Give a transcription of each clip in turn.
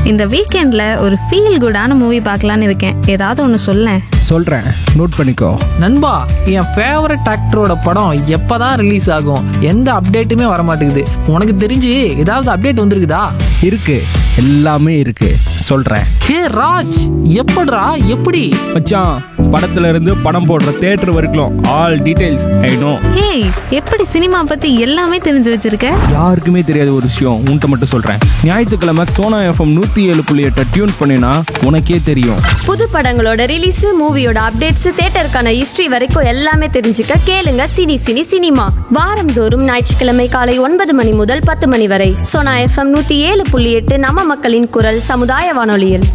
இந்த வீக்கெண்ட்ல ஒரு ஃபீல் குடான மூவி பார்க்கலான்னு இருக்கேன் ஏதாவது ஒன்று சொல்லேன் சொல்கிறேன் நோட் பண்ணிக்கோ நண்பா என் ஃபேவரட் ஆக்டரோட படம் எப்பதான் ரிலீஸ் ஆகும் எந்த அப்டேட்டுமே வர மாட்டேங்குது உனக்கு தெரிஞ்சு ஏதாவது அப்டேட் வந்திருக்குதா இருக்கு எல்லாமே இருக்கு சொல்கிறேன் ஹே ராஜ் எப்படிடா எப்படி மச்சான் படத்துல இருந்து படம் போடுற தேட்டர் வரைக்கும் ஆல் டீடைல்ஸ் ஐ நோ ஏய் எப்படி சினிமா பத்தி எல்லாமே தெரிஞ்சு வச்சிருக்க யாருக்குமே தெரியாத ஒரு விஷயம் உன்கிட்ட மட்டும் சொல்கிறேன் ஞாயிற்றுக்கிழமை சோனா எஃப்எம் நூற்றி ஏழு புள்ளி எட்டை டியூன் பண்ணினா உனக்கே தெரியும் புது படங்களோட ரிலீஸ் மூவியோட அப்டேட்ஸ் தியேட்டருக்கான ஹிஸ்டரி வரைக்கும் எல்லாமே தெரிஞ்சுக்க கேளுங்க சினி சினி சினிமா வாரந்தோறும் ஞாயிற்றுக்கிழமை காலை ஒன்பது மணி முதல் பத்து மணி வரை சோனா எஃப்எம் நூத்தி ஏழு புள்ளி எட்டு நம்ம மக்களின் குரல் சமுதாய வானொலியில்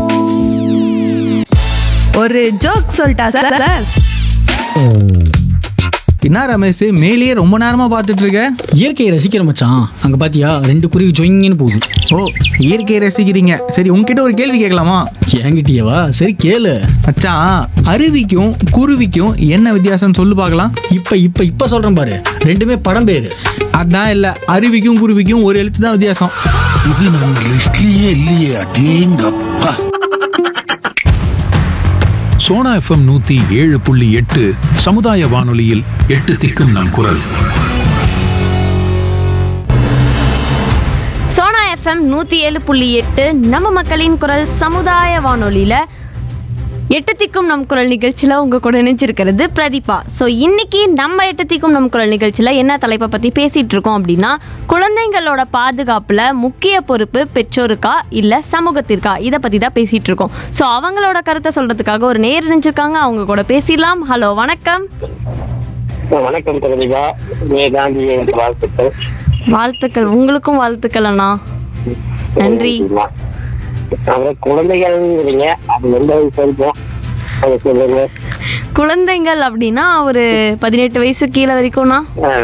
ஒரு ஜோக் சொல்லிட்டா சார் என்ன ரமேஷ் மேலேயே ரொம்ப நேரமா பார்த்துட்டு இருக்க இயற்கையை ரசிக்கிற மச்சான் அங்க பாத்தியா ரெண்டு குருவி ஜொயிங்கன்னு போகுது ஓ இயற்கையை ரசிக்கிறீங்க சரி உங்ககிட்ட ஒரு கேள்வி கேட்கலாமா என்கிட்டயவா சரி கேளு மச்சான் அருவிக்கும் குருவிக்கும் என்ன வித்தியாசம் சொல்லு பார்க்கலாம் இப்ப இப்ப இப்ப சொல்றேன் பாரு ரெண்டுமே படம் பேரு அதான் இல்ல அருவிக்கும் குருவிக்கும் ஒரு எழுத்து தான் வித்தியாசம் இது நம்ம லிஸ்ட்லயே இல்லையே அடேங்கப்பா சோனா எஃப்எம் நூத்தி ஏழு புள்ளி எட்டு சமுதாய வானொலியில் எட்டு திக்கும் நம் குரல் சோனா எஃப்எம் நூத்தி ஏழு புள்ளி எட்டு நம்ம மக்களின் குரல் சமுதாய வானொலியில எட்டு திக்கும் நம் குரல் நிகழ்ச்சியில் உங்க கூட இணைஞ்சிருக்கிறது பிரதீபா ஸோ இன்னைக்கு நம்ம எட்டு திக்கும் நம் குரல் நிகழ்ச்சியில் என்ன தலைப்பை பற்றி பேசிட்டு இருக்கோம் அப்படின்னா குழந்தைங்களோட பாதுகாப்பில் முக்கிய பொறுப்பு பெற்றோருக்கா இல்லை சமூகத்திற்கா இதை பற்றி தான் பேசிட்டு இருக்கோம் ஸோ அவங்களோட கருத்தை சொல்றதுக்காக ஒரு நேர் இணைஞ்சிருக்காங்க அவங்க கூட பேசிடலாம் ஹலோ வணக்கம் வணக்கம் பிரதிபா காந்தி வாழ்த்துக்கள் வாழ்த்துக்கள் உங்களுக்கும் வாழ்த்துக்கள் அண்ணா நன்றி அப்புறம் குழந்தைகள்ங்கிறீங்க அது எந்த வயசு வரைக்கும் அதை சொல்லுங்க குழந்தைங்கள் அப்படின்னா ஒரு பதினெட்டு வயசு கீழே வரைக்கும்னா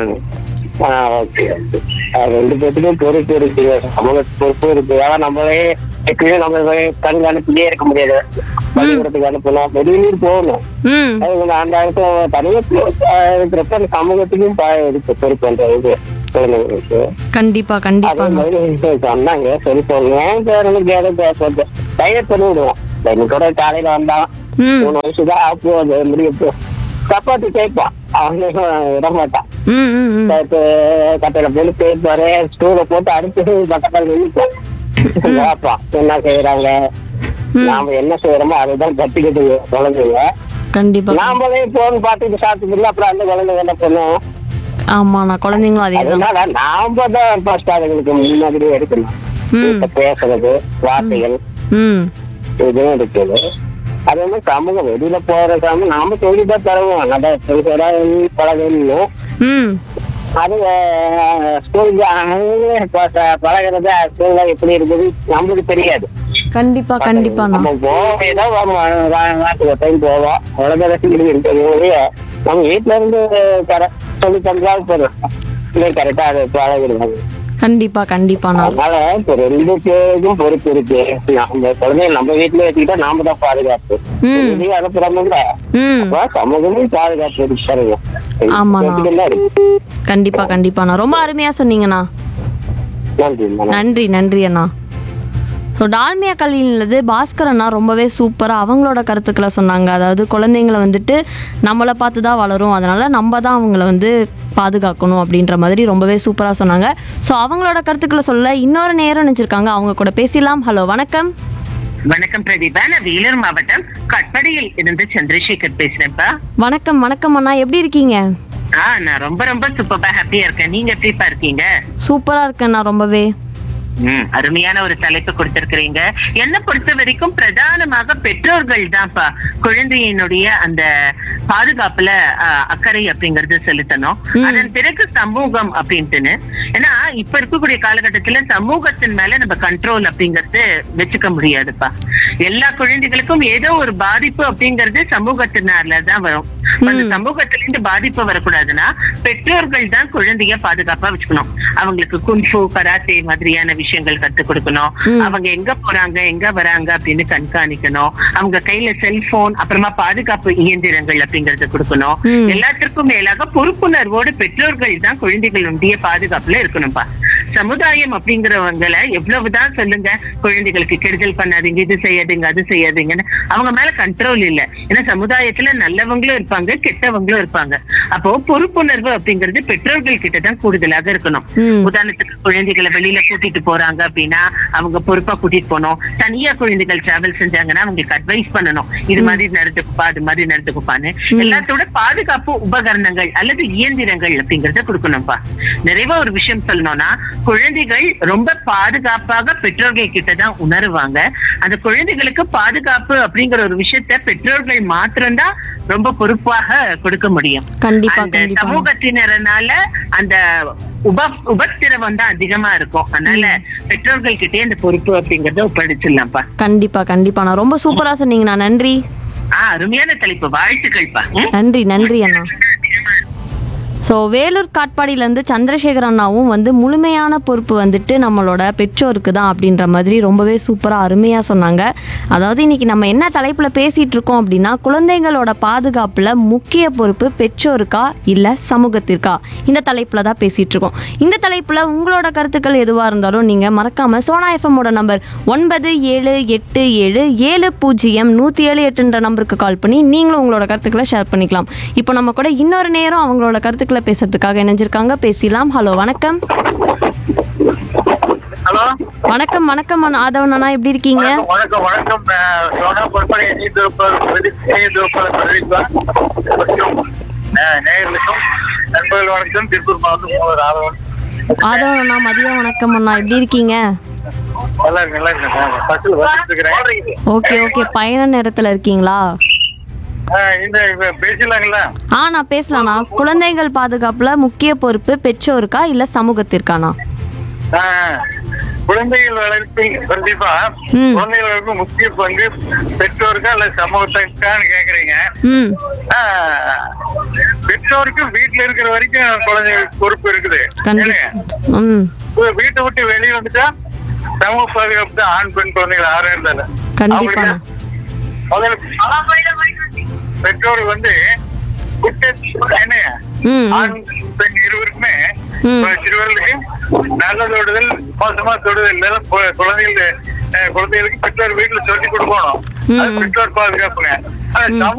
ஓகே ரெண்டு பேர்த்துக்கும் பொறுப்பு இருக்கு சமூக பொறுப்பு இருக்கு ஏன்னா நம்மளே எப்பயுமே நம்ம கண்காணிப்பிலே இருக்க முடியாது பள்ளிக்கூடத்துக்கு அனுப்பணும் வெளியூர் போகணும் ம் அது வந்து அந்த இடத்துல தனியாக இருக்கிறப்ப அந்த சமூகத்துக்கும் ப- இருக்கு பொறுப்பு அந்த இது குழந்தைங்களுக்கு கண்டிப்பா கண்டிப்பா அதே மாதிரி சொன்னாங்க சரி சொல்லுங்க என் பேரனுக்கு ஏதோ பேசுறது டைவர்ட் பண்ணி விடுவோம் இன்னைக்கூட காலையில வந்தான் ம் மூணு வயசுதான் ஆப்பு அது முடிய போ சப்பாத்தி கேட்பான் அவனே விட மாட்டான் ம் ம் ம் சேர்த்து கட்டையில போட்டு கேட்பாரு ஸ்டூல போட்டு அடிச்சு பக்கத்தில் நினைப்போம் கேட்பான் என்ன செய்யறாங்க நாம என்ன செய்யறோமோ அதுதான் கத்துக்கிட்டு குழந்தைங்க கண்டிப்பா நாமளே போன் பார்த்துட்டு சாப்பிட்டு அப்புறம் அந்த குழந்தைங்க என்ன பண்ணும் ஆமா நான் குழந்தைங்களும் அதே தான் அதனால நாம தான் ஃபர்ஸ்ட் அதுங்களுக்கு முன்னாடியே எடுக்கணும் ம் இப்ப பேசுறது வார்த்தைகள் ம் இதுவும் இருக்குது அதே மாதிரி சமூகம் வெளியில போறதாம நாம சொல்லிதான் தருவோம் நல்லா பழகணும் ம் அது ஸ்கூலுக்கு பழகிறது ஸ்கூல்ல எப்படி இருக்குது நம்மளுக்கு தெரியாது கண்டிப்பா கண்டிப்பாண்ணா நம்ம போவோம் ஏதோ வாரத்துக்கு ஒரு டைம் போவோம் உலக ரசிகர்கள் இருக்கிறது நம்ம வீட்டுல இருந்து கர- சொல்லி தந்தாலும் போதும் கரெக்டா அது பழகிடுவாங்க கண்டிப்பா கண்டிப்பாண்ணா அதனால இப்ப ரெண்டு பேருக்கும் பொறுப்பு இருக்கு நம்ம குழந்தைங்க நம்ம வீட்டுல வச்சுக்கிட்டா நாம தான் பாதுகாப்பு ம். வெளியே அனுப்புறோம்ல ம் அப்ப சமூகமும் பாதுகாப்பு இருக்கு பாருங்க ஆமாண்ணா. பேத்துக்கெல்லாம் இருக்கு கண்டிப்பா கண்டிப்பாண்ணா ரொம்ப அருமையா சொன்னீங்கண்ணா நன்றி நன்றி. நன்றி நன்றி அண்ணா ஸோ டால்மியா கல்வியிலது பாஸ்கர் அண்ணா ரொம்பவே சூப்பராக அவங்களோட கருத்துக்களை சொன்னாங்க அதாவது குழந்தைங்களை வந்துட்டு நம்மளை பார்த்து தான் வளரும் அதனால நம்ம தான் அவங்கள வந்து பாதுகாக்கணும் அப்படின்ற மாதிரி ரொம்பவே சூப்பராக சொன்னாங்க ஸோ அவங்களோட கருத்துக்களை சொல்ல இன்னொரு நேரம் நினச்சிருக்காங்க அவங்க கூட பேசலாம் ஹலோ வணக்கம் வணக்கம் பிரதீபா நான் வேலூர் மாவட்டம் கட்படியில் இருந்து சந்திரசேகர் பேசுறேன்ப்பா வணக்கம் வணக்கம் அண்ணா எப்படி இருக்கீங்க ஆ நான் ரொம்ப ரொம்ப சூப்பரா ஹாப்பியா இருக்கேன் நீங்க எப்படிப்பா இருக்கீங்க சூப்பராக இருக்கேண்ணா ரொம்பவே ம், அருமையான ஒரு தலைப்பு கொடுத்திருக்கிறீங்க என்ன பொறுத்த வரைக்கும் பிரதானமாக பெற்றோர்கள் தான்ப்பா குழந்தையினுடைய அந்த பாதுகாப்புல ஆ, அக்கறை அப்படிங்கறது செலுத்தணும் அதன் பிறகு சமூகம் அப்படின்ட்டுன்னு ஏன்னா இப்ப இருக்கக்கூடிய காலகட்டத்துல சமூகத்தின் மேல நம்ம கண்ட்ரோல் அப்படிங்கறது வச்சுக்க முடியாதுப்பா எல்லா குழந்தைகளுக்கும் ஏதோ ஒரு பாதிப்பு அப்படிங்கறது சமூகத்தினால தான் வரும் அந்த சமூகத்திலிருந்து பாதிப்பு வரக்கூடாதுன்னா பெற்றோர்கள் தான் குழந்தைய பாதுகாப்பா வச்சுக்கணும் அவங்களுக்கு குன்ஃபு கராத்தே மாதிரியான விஷயங்கள் கத்துக் கொடுக்கணும் அவங்க எங்க போறாங்க எங்க வராங்க அப்படின்னு கண்காணிக்கணும் அவங்க கையில செல்போன் அப்புறமா பாதுகாப்பு இயந்திரங்கள் அப்படிங்கறத கொடுக்கணும் எல்லாத்திற்கும் மேலாக பொறுப்புணர்வோடு பெற்றோர்கள் தான் குழந்தைகளுடைய பாதுகாப்புல இருக்கணும்பா சமுதாயம் அப்படிங்கிறவங்களை எவ்வளவுதான் சொல்லுங்க குழந்தைகளுக்கு கெடுதல் பண்ணாதீங்க இது செய்யாதீங்க அது செய்யாதீங்கன்னு அவங்க மேல கண்ட்ரோல் இல்ல ஏன்னா சமுதாயத்துல நல்லவங்களும் இருப்பாங்க கெட்டவங்களும் இருப்பாங்க அப்போ பொறுப்புணர்வு அப்படிங்கிறது பெற்றோர்கள் கிட்ட தான் கூடுதலாக இருக்கணும் உதாரணத்துக்கு குழந்தைகளை வெளியில கூட்டிட்டு போறாங்க அப்படின்னா அவங்க பொறுப்பா கூட்டிட்டு போகணும் தனியா குழந்தைகள் டிராவல் செஞ்சாங்கன்னா அவங்களுக்கு அட்வைஸ் பண்ணணும் இது மாதிரி நடந்துக்குப்பா அது மாதிரி நடந்துக்குப்பான்னு எல்லாத்தோட பாதுகாப்பு உபகரணங்கள் அல்லது இயந்திரங்கள் அப்படிங்கறத கொடுக்கணும்ப்பா நிறைவா ஒரு விஷயம் சொல்லணும்னா குழந்தைகள் ரொம்ப பாதுகாப்பாக பெற்றோர்கள் கிட்ட தான் உணருவாங்க அந்த குழந்தைகளுக்கு பாதுகாப்பு அப்படிங்கிற ஒரு விஷயத்த பெற்றோர்கள் மாத்திரம்தான் ரொம்ப பொறுப்பாக கொடுக்க முடியும் கண்டிப்பா, அந்த கண்டிப்பா. சமூகத்தினரனால அந்த உப உபத்திரவம் தான் அதிகமா இருக்கும் அதனால பெற்றோர்கள் கிட்டே அந்த பொறுப்பு அப்படிங்கறத ஒப்படைச்சிடலாம்ப்பா கண்டிப்பா கண்டிப்பா நான் ரொம்ப சூப்பரா சொன்னீங்கண்ணா நன்றி ஆஹ் அருமையான தலைப்பு வாழ்த்துக்கள்ப்பா ம்? நன்றி நன்றி அண்ணா ஸோ வேலூர் காட்பாடியிலேருந்து சந்திரசேகர் அண்ணாவும் வந்து முழுமையான பொறுப்பு வந்துட்டு நம்மளோட பெற்றோருக்கு தான் அப்படின்ற மாதிரி ரொம்பவே சூப்பராக அருமையாக சொன்னாங்க அதாவது இன்னைக்கு நம்ம என்ன தலைப்பில் பேசிகிட்டு இருக்கோம் அப்படின்னா குழந்தைங்களோட பாதுகாப்பில் முக்கிய பொறுப்பு பெற்றோருக்கா இல்லை சமூகத்திற்கா இந்த தலைப்பில் தான் பேசிகிட்டு இருக்கோம் இந்த தலைப்பில் உங்களோட கருத்துக்கள் எதுவாக இருந்தாலும் நீங்கள் மறக்காமல் சோனா எஃப்எம்மோட நம்பர் ஒன்பது ஏழு எட்டு ஏழு ஏழு பூஜ்ஜியம் நூற்றி ஏழு எட்டுன்ற நம்பருக்கு கால் பண்ணி நீங்களும் உங்களோட கருத்துக்களை ஷேர் பண்ணிக்கலாம் இப்போ நம்ம கூட இன்னொரு நேரம் அவங்களோட கருத்துக்களை பேசுறதுக்காக இணைஞ்சிருக்காங்க பேசலாம் ஹலோ வணக்கம் ஹலோ வணக்கம் வணக்கம் அண்ணா. ஆதவன் அண்ணா எப்படி இருக்கீங்க வணக்கம் வணக்கம் அஹ், சோனா பொறுப்படை நீதிருப்பர் நீதிருப்பர் பிரதீபா மற்றும் அஹ், நேயர்களுக்கும் நண்பர்கள் வணக்கம் திருப்பூர் மாவட்டம் மூவர் ஆதவன் ஆதவன் அண்ணா மதியம் வணக்கம் அண்ணா எப்படி இருக்கீங்க நல்லா இருக்கு நல்லா இருக்கு பஸ்ஸில் வந்துட்டு இருக்கிறேன் ஓகே ஓகே பயண நேரத்தில் இருக்கீங்களா அஹ், இந்த இப்ப பேசலாங்களா ஆ நான் பேசலாம்ண்ணா குழந்தைகள் பாதுகாப்பில் முக்கிய பொறுப்பு பெற்றோருக்கா இல்லை சமூகத்திற்காண்ணா அஹ், குழந்தைகள் வளர்ப்பில் கண்டிப்பா ம். குழந்தைகள் வளர்ப்பு முக்கிய பங்கு பெற்றோருக்கா அல்ல சமூகத்துக்கான்னு கேக்குறீங்க ம் ஆஹ், பெற்றோருக்கு வீட்டுல இருக்கிற வரைக்கும் குழந்தைகளுக்கு பொறுப்பு இருக்குது கண்டிப்பா ஏன்னா, ம் இப்ப வீட்டை விட்டு வெளியே வந்துட்டா சமூக பாதுகாப்பு தான் ஆண் பெண் குழந்தைகள் ஆறே இருந்தாலும் கண்டிப்பா. முதல்ல பெற்றோர்கள் வந்து குட்ட என்ன ம் ஆண் பெண் இருவருக்குமே ம். இப்ப சிறுவர்களுக்கு நல்ல தொடுதல் மோசமா தொடுதல் இதெல்லாம் கு- குழந்தைகள் அஹ், குழந்தைகளுக்கு பெற்றோர் வீட்டுல சொல்லி கொடுக்கணும் அது ம். பெற்றோர் பாதுகாப்புங்க ஆனா சமூக